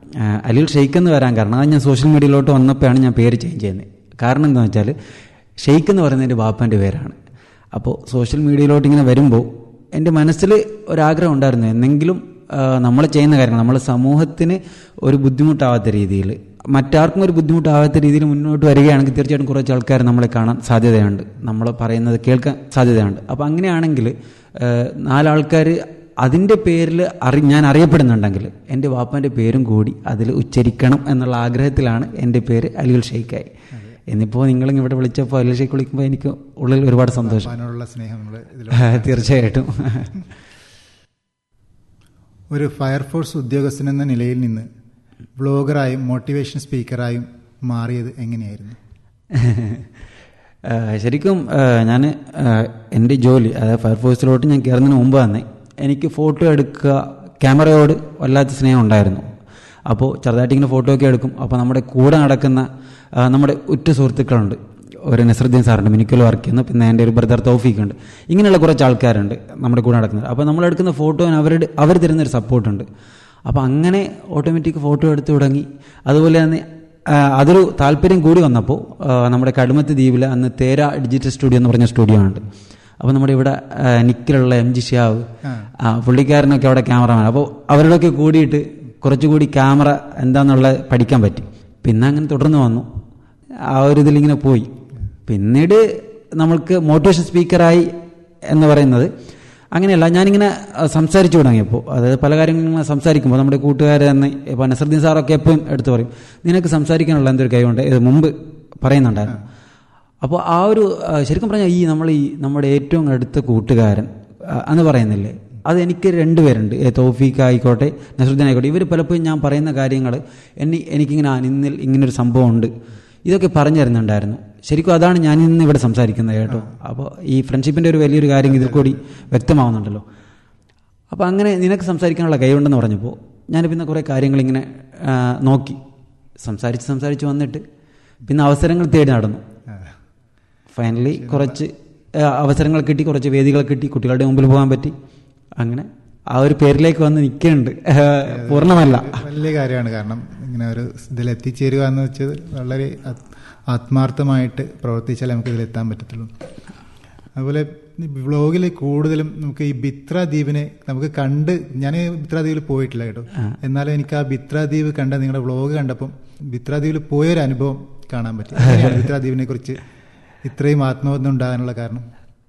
ആ, അലിൽ ഷെയ്ഖ് എന്ന് വരാൻ കാരണം അത് ഞാൻ സോഷ്യൽ മീഡിയയിലോട്ട് വന്നപ്പോഴാണ് ഞാൻ പേര് ചേഞ്ച് ചെയ്യുന്നത് കാരണം എന്താണെന്ന് വെച്ചാൽ ഷെയ്ഖ് എന്ന് പറയുന്നത് എൻ്റെ ബാപ്പാൻ്റെ പേരാണ് അപ്പോൾ സോഷ്യൽ മീഡിയയിലോട്ട് ഇങ്ങനെ വരുമ്പോൾ എൻ്റെ മനസ്സിൽ ഒരാഗ്രഹം ഉണ്ടായിരുന്നു എന്തെങ്കിലും നമ്മൾ ചെയ്യുന്ന കാര്യങ്ങൾ നമ്മൾ സമൂഹത്തിന് ഒരു ബുദ്ധിമുട്ടാവാത്ത രീതിയിൽ മറ്റാർക്കും ഒരു ബുദ്ധിമുട്ടാവാത്ത രീതിയിൽ മുന്നോട്ട് വരികയാണെങ്കിൽ തീർച്ചയായിട്ടും കുറച്ച് ആൾക്കാർ നമ്മളെ കാണാൻ സാധ്യതയുണ്ട് നമ്മൾ പറയുന്നത് കേൾക്കാൻ സാധ്യതയുണ്ട് അപ്പോൾ അങ്ങനെയാണെങ്കിൽ ഏഹ്, നാലാൾക്കാർ അതിൻ്റെ പേരിൽ അറി ഞാൻ അറിയപ്പെടുന്നുണ്ടെങ്കിൽ എൻ്റെ വാപ്പാൻ്റെ പേരും കൂടി അതിൽ ഉച്ചരിക്കണം എന്നുള്ള ആഗ്രഹത്തിലാണ് എൻ്റെ പേര് അലിയുൽ ഷെയ്ഖായി എന്നിപ്പോൾ നിങ്ങൾ ഇവിടെ വിളിച്ചപ്പോൾ അലിയുൽ ഷെയ്ഖ് വിളിക്കുമ്പോൾ എനിക്ക് ഉള്ളിൽ ഒരുപാട് സന്തോഷം അതിനോടുള്ള സ്നേഹം നമ്മൾ ഇതിൽ തീർച്ചയായിട്ടും ഒരു ഫയർഫോഴ്സ് ഉദ്യോഗസ്ഥൻ എന്ന നിലയിൽ നിന്ന് ബ്ലോഗറായും മോട്ടിവേഷൻ സ്പീക്കറായും മാറിയത് എങ്ങനെയായിരുന്നു ആ, ശരിക്കും ഞാൻ എൻ്റെ ജോലി അതായത് ഫയർഫോഴ്സിലോട്ട് ഞാൻ കയറുന്നതിന് മുമ്പ് തന്നെ എനിക്ക് ഫോട്ടോ എടുക്കുക ക്യാമറയോട് വല്ലാത്ത സ്നേഹം ഉണ്ടായിരുന്നു അപ്പോൾ ചെറുതായിട്ട് ഇങ്ങനെ ഫോട്ടോ ഒക്കെ എടുക്കും അപ്പോൾ നമ്മുടെ കൂടെ നടക്കുന്ന ആ, നമ്മുടെ ഉറ്റ സുഹൃത്തുക്കളുണ്ട് ഒരു നസറുദ്ദീൻ സാറുണ്ട് മിനിക്കൽ വർക്ക് ചെയ്യുന്നു പിന്നെ എൻ്റെ ഒരു ബ്രദർ തൗഫീഖ് ഉണ്ട് ഇങ്ങനെയുള്ള കുറച്ച് ആൾക്കാരുണ്ട് നമ്മുടെ കൂടെ നടക്കുന്നത് അപ്പോൾ നമ്മൾ എടുക്കുന്ന ഫോട്ടോന് അവരുടെ അവർ തരുന്നൊരു സപ്പോർട്ടുണ്ട് അപ്പോൾ അങ്ങനെ ഓട്ടോമാറ്റിക് ഫോട്ടോ എടുത്ത് തുടങ്ങി അതുപോലെ തന്നെ ആ, അതൊരു താല്പര്യം കൂടി വന്നപ്പോൾ ആ, നമ്മുടെ കടുമത്ത് ദ്വീപിൽ അന്ന് തേര ഡിജിറ്റൽ സ്റ്റുഡിയോ എന്ന് പറഞ്ഞ സ്റ്റുഡിയോ ഉണ്ട് അപ്പോൾ നമ്മുടെ ഇവിടെ ആ, നിക്കിലുള്ള എം ജി ഷിയാവ് ആ, പുള്ളിക്കാരനൊക്കെ അവിടെ ക്യാമറമാൻ അപ്പോൾ അവരോടൊക്കെ കൂടിയിട്ട് കുറച്ചുകൂടി ക്യാമറ എന്താണെന്നുള്ളത് പഠിക്കാൻ പറ്റി പിന്നെ അങ്ങനെ തുടർന്ന് വന്നു ആ ഒരു ഇതിലിങ്ങനെ പോയി പിന്നീട് നമ്മൾക്ക് മോട്ടിവേഷൻ സ്പീക്കറായി എന്ന് പറയുന്നത് അങ്ങനെയല്ല ഞാനിങ്ങനെ ആ, സംസാരിച്ചു തുടങ്ങിയപ്പോൾ അതായത് പല കാര്യങ്ങളും സംസാരിക്കുമ്പോൾ നമ്മുടെ കൂട്ടുകാർ തന്നെ ഇപ്പോൾ നസറുദ്ദീൻ സാറൊക്കെ എപ്പോഴും എടുത്തു പറയും നിനക്ക് സംസാരിക്കാനുള്ള എന്തൊരു കഴിവുണ്ട് ഇത് മുമ്പ് പറയുന്നുണ്ടായിരുന്നു അപ്പോൾ ആ ഒരു ആ, ശരിക്കും പറഞ്ഞാൽ ഈ നമ്മൾ ഈ നമ്മുടെ ഏറ്റവും അടുത്ത കൂട്ടുകാരൻ ആ, എന്ന് പറയുന്നില്ലേ അത് എനിക്ക് രണ്ടുപേരുണ്ട് ഏ, തൗഫീഖ് ആയിക്കോട്ടെ നസറുദ്ദീൻ ആയിക്കോട്ടെ ഇവർ പലപ്പോഴും ഞാൻ പറയുന്ന കാര്യങ്ങൾ എന്നെ എനിക്കിങ്ങനെ ആ, ഇന്നിൽ ഇങ്ങനൊരു സംഭവം ഉണ്ട് ഇതൊക്കെ പറഞ്ഞു തരുന്നുണ്ടായിരുന്നു ശരിക്കും അതാണ് ഞാൻ ഇന്ന് ഇവിടെ സംസാരിക്കുന്നത് കേട്ടോ അപ്പോൾ ഈ ഫ്രണ്ട്ഷിപ്പിൻ്റെ ഒരു വലിയൊരു കാര്യം ഇതിൽ കൂടി വ്യക്തമാവുന്നുണ്ടല്ലോ അപ്പോൾ അങ്ങനെ നിനക്ക് സംസാരിക്കാനുള്ള കഴിവുണ്ടെന്ന് പറഞ്ഞപ്പോൾ ഞാൻ പിന്നെ കുറേ കാര്യങ്ങൾ ഇങ്ങനെ ആ, നോക്കി സംസാരിച്ച് സംസാരിച്ച് വന്നിട്ട് പിന്നെ അവസരങ്ങൾ തേടി നടന്നു ഫൈനലി കുറച്ച് ആ, അവസരങ്ങൾ കിട്ടി കുറച്ച് വേദികൾ കിട്ടി കുട്ടികളുടെ മുമ്പിൽ പോകാൻ പറ്റി അങ്ങനെ ആ ഒരു പേരിലേക്ക് വന്ന് നിൽക്കുന്നുണ്ട് പൂർണ്ണമല്ല വലിയ കാര്യമാണ് കാരണം ഇങ്ങനെ ഒരു ഇതിൽ എത്തിച്ചേരുക എന്ന് വെച്ചത് വളരെ ആത്- ആത്മാർത്ഥമായിട്ട് പ്രവർത്തിച്ചാലേ നമുക്ക് ഇതിലെത്താൻ പറ്റത്തുള്ളൂ അതുപോലെ വ്ളോഗിൽ കൂടുതലും നമുക്ക് ഈ ബിത്ര ദ്വീപിനെ നമുക്ക് കണ്ട് ഞാൻ ബിത്ര ദ്വീപിൽ പോയിട്ടില്ല കേട്ടോ എന്നാലും എനിക്ക് ആ ബിത്ര ദ്വീപ് കണ്ട നിങ്ങളുടെ വ്ളോഗ് കണ്ടപ്പം ബിത്ര ദ്വീപിൽ പോയൊരു അനുഭവം കാണാൻ പറ്റി എങ്ങനെയാണ് ബിത്ര ദ്വീപിനെ കുറിച്ച് ഇത്രയും ആത്മബന്ധം ഉണ്ടാകാനുള്ള കാരണം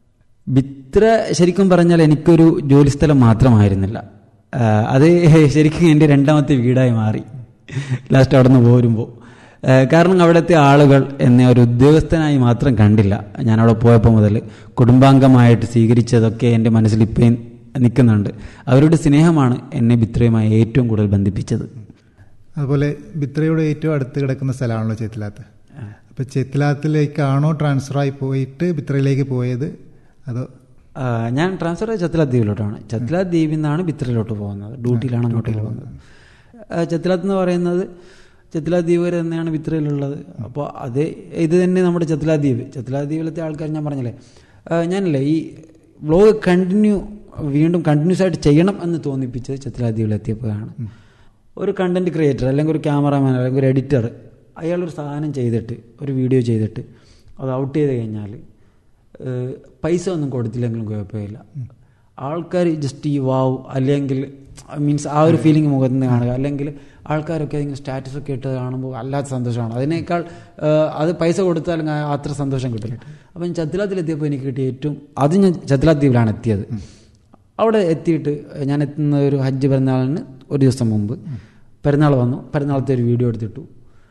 ബിത്ര ശരിക്കും പറഞ്ഞാൽ എനിക്കൊരു ജോലിസ്ഥലം മാത്രമായിരുന്നില്ല ആ, അത് ശരിക്കും എൻ്റെ രണ്ടാമത്തെ വീടായി മാറി ലാസ്റ്റ് അവിടെ നിന്ന് പോരുമ്പോൾ ആ, കാരണം അവിടുത്തെ ആളുകൾ എന്നെ ഒരു ഉദ്യോഗസ്ഥനായി മാത്രം കണ്ടില്ല ഞാൻ അവിടെ പോയപ്പോൾ മുതൽ കുടുംബാംഗമായിട്ട് സ്വീകരിച്ചതൊക്കെ എൻ്റെ മനസ്സിൽ ഇപ്പം നിൽക്കുന്നുണ്ട് അവരുടെ സ്നേഹമാണ് എന്നെ ബിത്രയുമായി ഏറ്റവും കൂടുതൽ ബന്ധിപ്പിച്ചത് അതുപോലെ ബിത്രയുടെ ഏറ്റവും അടുത്ത് കിടക്കുന്ന സ്ഥലമാണല്ലോ ചെത്തിലാത്ത് അപ്പൊ ചെത്തിലാത്തിലേക്കാണോ ട്രാൻസ്ഫർ ആയി പോയിട്ട് ബിത്രയിലേക്ക് പോയത് അതോ ആ, ഞാൻ ട്രാൻസ്ഫർ ചത്തില ദ്വീപിലോട്ടാണ് ചത്തില ദ്വീപിൽ നിന്നാണ് ബിത്രയിലോട്ട് പോകുന്നത് ഡ്യൂട്ടിയിലാണ് അങ്ങോട്ടേക്ക് പോകുന്നത് ആ, ചത്തിലാത്ത് എന്ന് പറയുന്നത് ചത്തില ദ്വീപ് വരെ തന്നെയാണ് ബിത്രയിലുള്ളത് അപ്പോൾ അതേ ഇത് തന്നെ നമ്മുടെ ചത്തില ദ്വീപ് ചത്തില ദ്വീപിലത്തെ ആൾക്കാർ ഞാൻ പറഞ്ഞില്ലേ ആ, ഞാനല്ലേ ഈ വ്ലോഗ് കണ്ടിന്യൂ വീണ്ടും കണ്ടിന്യൂസ് ആയിട്ട് ചെയ്യണം എന്ന് തോന്നിപ്പിച്ചത് ചത്തില ദ്വീപിലെത്തിയപ്പോഴാണ് ഒരു കണ്ടന്റ് ക്രിയേറ്റർ അല്ലെങ്കിൽ ഒരു ക്യാമറാമാൻ അല്ലെങ്കിൽ ഒരു എഡിറ്റർ അയാളൊരു സാധനം ചെയ്തിട്ട് ഒരു വീഡിയോ ചെയ്തിട്ട് അത് ഔട്ട് ചെയ്ത് കഴിഞ്ഞാൽ ഏഹ് പൈസ ഒന്നും കൊടുത്തില്ലെങ്കിലും കുഴപ്പമില്ല ആൾക്കാർ ജസ്റ്റ് ഈ വാവ് അല്ലെങ്കിൽ മീൻസ് ആ ഒരു ഫീലിംഗ് മുഖത്ത് നിന്ന് കാണുക അല്ലെങ്കിൽ ആൾക്കാരൊക്കെ അതിങ്ങനെ സ്റ്റാറ്റസ് ഒക്കെ ഇട്ട് കാണുമ്പോൾ അല്ലാത്ത സന്തോഷമാണ് അതിനേക്കാൾ ഏഹ് അത് പൈസ കൊടുത്താലും ആ- അത്ര സന്തോഷം കിട്ടില്ല അപ്പം ഞാൻ ചത്തിലാത്തിലെത്തിയപ്പോൾ എനിക്ക് കിട്ടിയ ഏറ്റവും അത് ഞാൻ ചത്തിലാത്ത് ദ്വീപിലാണ് എത്തിയത് അവിടെ എത്തിയിട്ട് ഞാൻ എത്തുന്ന ഒരു ഹജ്ജ് പെരുന്നാളിന് ഒരു ദിവസം മുമ്പ് പെരുന്നാൾ വന്നു പെരുന്നാളത്തെ ഒരു വീഡിയോ എടുത്തിട്ടു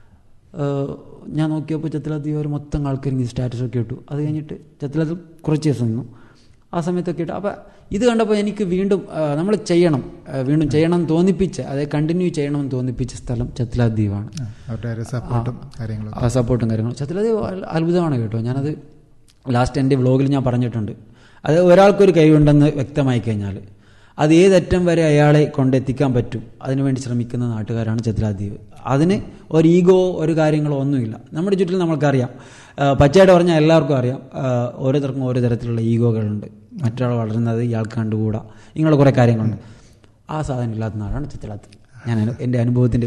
ഏഹ് ഞാൻ നോക്കിയപ്പോൾ ചത്തിലാത്തി ഒരു മൊത്തം ആൾക്കാർ ഇങ്ങനെ സ്റ്റാറ്റസ് ഒക്കെ ഇട്ടു അത് കഴിഞ്ഞിട്ട് ചത്തിലാത്തിൽ കുറച്ച് ദിവസം നിന്നു ആ സമയത്തൊക്കെ ഇട്ടു അപ്പം ഇത് കണ്ടപ്പോൾ എനിക്ക് വീണ്ടും നമ്മൾ ചെയ്യണം ഏഹ് വീണ്ടും ചെയ്യണം എന്ന് തോന്നിപ്പിച്ച അതായത് കണ്ടിന്യൂ ചെയ്യണം എന്ന് തോന്നിപ്പിച്ച സ്ഥലം ചത്തിലാത്ത് ദ്വീപാണ് അവരുടെ ഒരു സപ്പോർട്ടും കാര്യങ്ങളും ആ സപ്പോർട്ടും കാര്യങ്ങളും ചത്തിലത് അത്ഭുതമാണ് കേട്ടോ ഞാനത് ലാസ്റ്റ് എൻ്റെ വ്ളോഗിൽ ഞാൻ പറഞ്ഞിട്ടുണ്ട് അത് ഒരാൾക്കൊരു കഴിവുണ്ടെന്ന് വ്യക്തമായി കഴിഞ്ഞാൽ അത് ഏതറ്റം വരെ അയാളെ കൊണ്ടെത്തിക്കാൻ പറ്റും അതിനുവേണ്ടി ശ്രമിക്കുന്ന നാട്ടുകാരാണ് ചത്തിലാദ്വീപ് അതിന് ഒരു ഈഗോ ഒരു കാര്യങ്ങളോ ഒന്നുമില്ല നമ്മുടെ ചുറ്റിലും നമ്മൾക്കറിയാം ആ, പച്ചയായിട്ട് പറഞ്ഞാൽ എല്ലാവർക്കും അറിയാം ആ, ഓരോരുത്തർക്കും ഓരോ തരത്തിലുള്ള ഈഗോകളുണ്ട് മറ്റൊരാൾ വളരുന്നത് ഇയാൾക്ക് കണ്ടുകൂടാ ഇങ്ങനെയുള്ള കുറേ കാര്യങ്ങളുണ്ട് ആ സാധനം ഇല്ലാത്ത നാടാണ് ചിത്തലാത്ത് ഞാൻ എൻ്റെ അനുഭവത്തിൻ്റെ